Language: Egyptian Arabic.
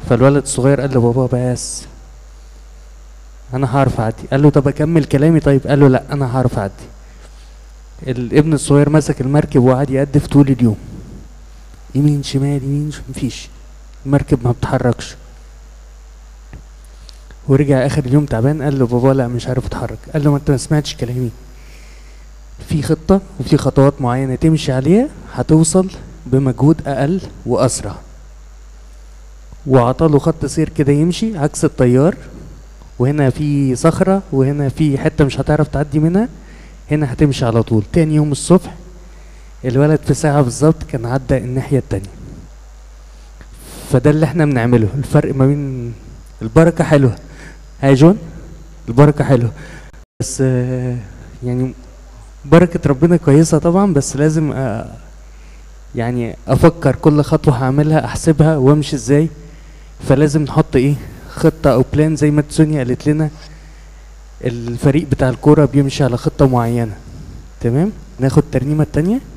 فالولد الصغير قال له بابا بس انا هعرف اعدي قال له طب اكمل كلامي طيب قال له لا انا هعرف اعدي الابن الصغير مسك المركب وقعد يقدف طول اليوم يمين شمال يمين شمال مفيش المركب ما بتحركش ورجع اخر اليوم تعبان قال له بابا لا مش عارف اتحرك قال له ما انت ما سمعتش كلامي في خطة وفي خطوات معينة تمشي عليها هتوصل بمجهود أقل وأسرع وعطاله خط سير كده يمشي عكس الطيار وهنا في صخرة وهنا في حتة مش هتعرف تعدي منها هنا هتمشي على طول تاني يوم الصبح الولد في ساعة بالظبط كان عدى الناحية التانية فده اللي احنا بنعمله الفرق ما بين البركة حلوة ها جون البركة حلوة بس آه، يعني بركة ربنا كويسة طبعا بس لازم آه، يعني افكر كل خطوة هعملها احسبها وامشي ازاي فلازم نحط ايه خطة او بلان زي ما تسونيا قالت لنا الفريق بتاع الكورة بيمشي على خطة معينة تمام ناخد ترنيمة التانية